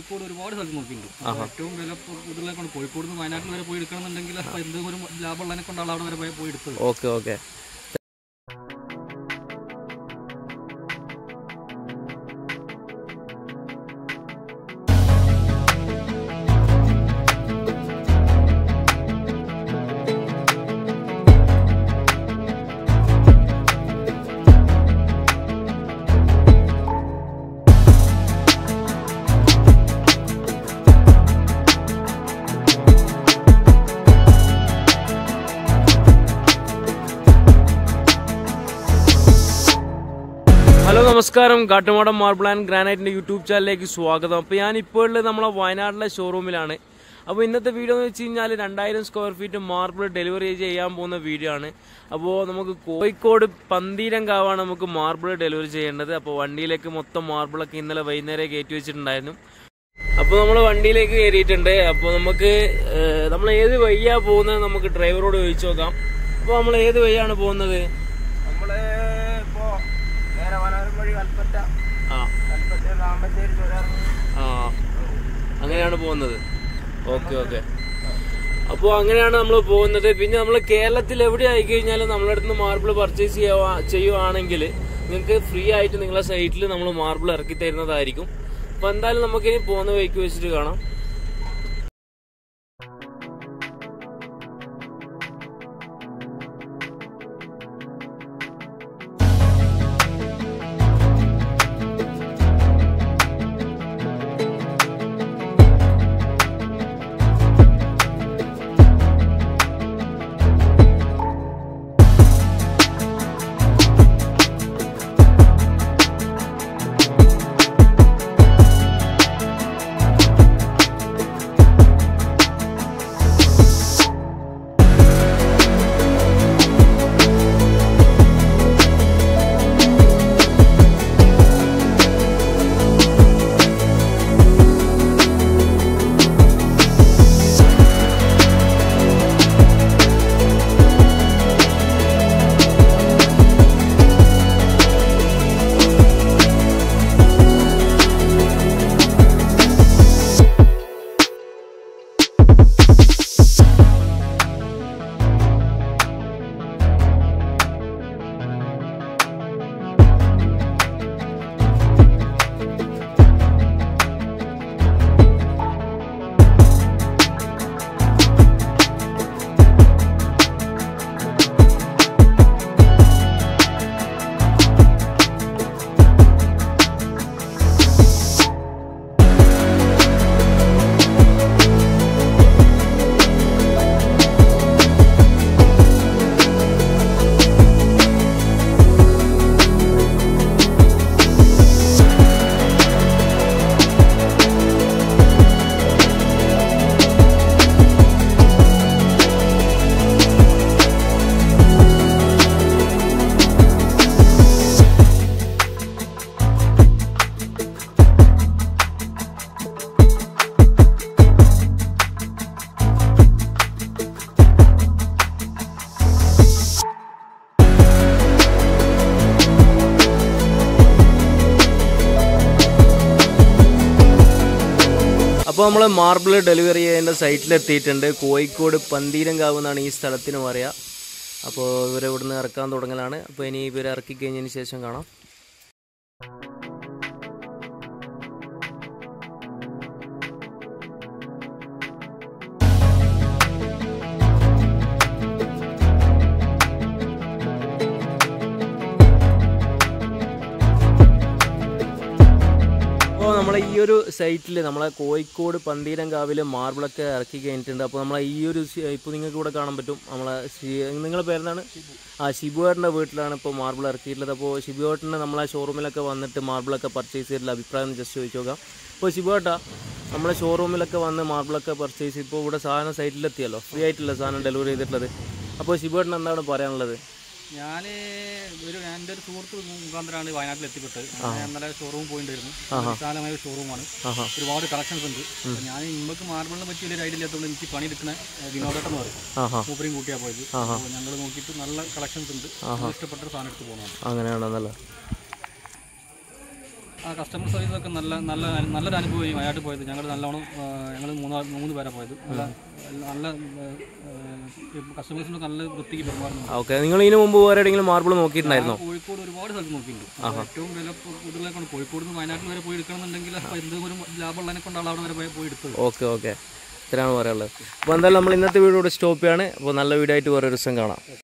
കോഴിക്കോട് ഒരുപാട് സ്ഥലത്ത് നോക്കിയിട്ടുണ്ട് അപ്പോൾ ഏറ്റവും വില കൂടുതലെ കൊണ്ട് കോഴിക്കോട് നിന്ന് വയനാട്ടിൽ വരെ പോയി എടുക്കണമെന്നുണ്ടെങ്കിൽ അപ്പോൾ എന്തെങ്കിലും ലാഭമുള്ളതിനെ കൊണ്ടാണ് അവിടെ വരെ പോയി- പോയി എടുത്തത് ഓക്കെ ഓക്കെ ഹലോ നമസ്കാരം കാട്ടുമാടം മാർബിൾ ആൻഡ് ഗ്രാനൈറ്റിന്റെ യൂട്യൂബ് ചാനലിലേക്ക് സ്വാഗതം അപ്പോൾ ഞാൻ ഇപ്പോൾ ഉള്ളത് നമ്മളെ വയനാട്ടിലെ ഷോറൂമിലാണ് അപ്പോൾ ഇന്നത്തെ വീഡിയോ എന്ന് വെച്ച് കഴിഞ്ഞാൽ രണ്ടായിരം സ്ക്വയർ ഫീറ്റ് മാർബിൾ ഡെലിവറി ചെയ്യാൻ പോകുന്ന വീഡിയോ ആണ് അപ്പോൾ നമുക്ക് കോഴിക്കോട് പന്തീരങ്കാവാണ് നമുക്ക് മാർബിൾ ഡെലിവറി ചെയ്യേണ്ടത് അപ്പോൾ വണ്ടിയിലേക്ക് മൊത്തം മാർബിളൊക്കെ ഇന്നലെ വൈകുന്നേരം കയറ്റി വെച്ചിട്ടുണ്ടായിരുന്നു അപ്പോൾ നമ്മൾ വണ്ടിയിലേക്ക് കയറിയിട്ടുണ്ട് അപ്പോൾ നമുക്ക് നമ്മൾ ഏത് വഴിയാ പോകുന്നത് നമുക്ക് ഡ്രൈവറോട് ചോദിച്ചു നോക്കാം അപ്പോൾ നമ്മൾ ഏത് വഴിയാണ് പോകുന്നത് നമ്മള് ഇപ്പോ നേരെ വനവരം വഴി കൽപ്പറ്റ ആ കൽപ്പറ്റ രാമശ്ശേരി ചുരം ആ അങ്ങനെയാണ് പോകുന്നത് ഓക്കെ ഓക്കെ അപ്പോൾ അങ്ങനെയാണ് നമ്മൾ പോകുന്നത് പിന്നെ നമ്മൾ കേരളത്തിൽ എവിടെ ആയി കഴിഞ്ഞാലും നമ്മുടെ അടുത്ത് നിന്ന് മാർബിൾ പർച്ചേസ് ചെയ്യുക ചെയ്യുവാണെങ്കിൽ നിങ്ങൾക്ക് ഫ്രീ ആയിട്ട് നിങ്ങളെ സൈറ്റിൽ നമ്മൾ മാർബിൾ ഇറക്കി തരുന്നതായിരിക്കും അപ്പോൾ എന്തായാലും നമുക്കിനി പോകുന്ന വഴിക്ക് വെച്ചിട്ട് കാണാം അപ്പോൾ നമ്മൾ മാർബിൾ ഡെലിവറി ചെയ്യേണ്ട സൈറ്റിൽ എത്തിയിട്ടുണ്ട് കോഴിക്കോട് പന്തീരങ്കാവ് എന്നാണ് ഈ സ്ഥലത്തിന് പറയുക അപ്പോൾ ഇവരെ ഇവിടുന്ന് ഇറക്കാൻ തുടങ്ങലാണ് അപ്പോൾ ഇനി ഇവരെ ഇറക്കി കഴിഞ്ഞതിന് ശേഷം കാണാം അപ്പോൾ നമ്മളെ ഈ ഒരു സൈറ്റിൽ നമ്മളെ കോഴിക്കോട് പന്തീരങ്കാവിൽ മാർബിളൊക്കെ ഇറക്കി കഴിഞ്ഞിട്ടുണ്ട് അപ്പോൾ നമ്മളെ ഈ ഒരു ഇപ്പോൾ നിങ്ങൾക്ക് ഇവിടെ കാണാൻ പറ്റും നമ്മളെ ശി- നിങ്ങളെ പേരെന്താണ് ആ ഷിബുവേട്ടൻ്റെ വീട്ടിലാണ് ഇപ്പോൾ മാർബിൾ ഇറക്കിയിട്ടുള്ളത് അപ്പോൾ ഷിബുവേട്ടന് നമ്മളെ ഷോറൂമിലൊക്കെ വന്നിട്ട് മാർബിളൊക്കെ പർച്ചേസ് ചെയ്തിട്ടുള്ള അഭിപ്രായം ജസ്റ്റ് ചോദിച്ചു നോക്കാം അപ്പോൾ ഷിബുവേട്ടാ നമ്മളെ ഷോറൂമിലൊക്കെ വന്ന് മാർബിളൊക്കെ പർച്ചേസ് ഇപ്പോൾ ഇവിടെ സാധനം സൈറ്റിലെത്തിയല്ലോ ഫ്രീ ആയിട്ടുള്ള സാധനം ഡെലിവറി ചെയ്തിട്ടുള്ളത് അപ്പോൾ ഷിബുവേട്ടൻ എന്താണ് പറയാനുള്ളത് ഞാൻ ഒരു എൻ്റെ ഒരു സുഹൃത്ത് മുഖാന്തരമാണ് വയനാട്ടിൽ എത്തിപ്പെട്ടത് ഞാൻ ഇന്നലെ ഷോറൂം പോയിട്ടുണ്ടായിരുന്നു വിശാലമായ ഒരു ഷോറൂമാണ് ആഹാ ഒരുപാട് കളക്ഷൻസ് ഉണ്ട് അപ്പോൾ ഞാൻ ഇമ്മക്ക് മാർബിളിനെ പറ്റി വലിയ ഐഡിയ ഇല്ലാത്തതുകൊണ്ട് എനിക്ക് പണി എടുക്കുന്ന വിനോദട്ടം എന്ന് പറയും ആഹാ മൂപ്പരെയും കൂട്ടിയാൽ പോയത് അപ്പോൾ ഞങ്ങൾ നോക്കിയിട്ട് നല്ല കളക്ഷൻസ് ഉണ്ട് നമുക്ക് ഇഷ്ടപ്പെട്ട ഒരു സാധനം എടുത്ത് പോകുന്നതാണ് അങ്ങനെയാണെന്നല്ലേ ആ കസ്റ്റമർ സർവീസ് ഒക്കെ നല്ല നല്ല നല്ലൊരു അനുഭവം വയനാട്ടിൽ പോയത് ഞങ്ങൾ നല്ലോണം ഞങ്ങൾ മൂന്ന് മൂന്ന് പേരാണ് പോയത് നല്ല നല്ല കസ്റ്റമേഴ്സിനൊക്കെ നല്ല വൃത്തിക്ക് പെരുമാറുന്നു ഓക്കെ നിങ്ങൾ ഇതിനു മുമ്പ് വേറെ എവിടെയെങ്കിലും മാർബിൾ നോക്കിയിട്ടുണ്ടായിരുന്നോ കോഴിക്കോട് ഒരുപാട് സ്ഥലത്ത് നോക്കിയിട്ടുണ്ട് ഏറ്റവും വില കൂടുതലേക്കാണ് കോഴിക്കോട് നിന്ന് വയനാട്ടിൽ വരെ പോയി എടുക്കണമെന്നുണ്ടെങ്കിൽ അപ്പോൾ എന്തെങ്കിലും ലാഭമുള്ളതിനെ കൊണ്ടാണ് അവിടെ വരെ പോയി- പോയി എടുത്തത് ഓക്കെ ഓക്കെ ഇത്രയാണ് പറയാനുള്ളത് അപ്പോൾ എന്തായാലും നമ്മൾ ഇന്നത്തെ വീഡിയോ ഇവിടെ സ്റ്റോപ്പ് ചെയ്യാണ് അപ്പോൾ നല്ല വീഡിയോ ആയിട്ട് വേറെ ഒരു ദിവസം കാണാം